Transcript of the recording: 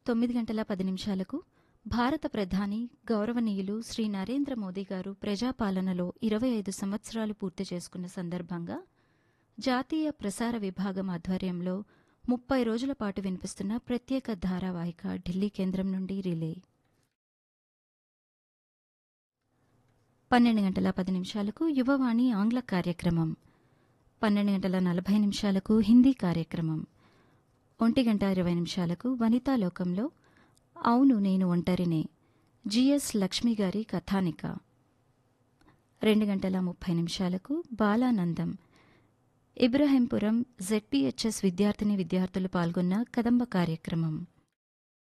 తొమ్మిది గంటల పది నిమిషాలకు భారత ప్రధాని గౌరవనీయులు శ్రీ నరేంద్ర మోదీ గారు ప్రజాపాలనలో ఇరవై ఐదు సంవత్సరాలు పూర్తి చేసుకున్న సందర్భంగా జాతీయ ప్రసార విభాగం ఆధ్వర్యంలో ముప్పై రోజుల పాటు వినిపిస్తున్న ప్రత్యేక ధారావాహిక ఢిల్లీ కేంద్రం నుండి రిలే పన్నెండు గంటల పది నిమిషాలకు యువవాణి ఆంగ్ల కార్యక్రమం పన్నెండు గంటల నలభై నిమిషాలకు హిందీ కార్యక్రమం ఒంటి గంట ఇరవై నిమిషాలకు వనితా లోకంలో అవును నేను ఒంటరినే జిఎస్ లక్ష్మి గారి కథానిక రెండు గంటల ముప్పై నిమిషాలకు బాలానందం ఇబ్రహీంపురం జెడ్పీహెచ్ఎస్ విద్యార్థిని విద్యార్థులు పాల్గొన్న కదంబ కార్యక్రమం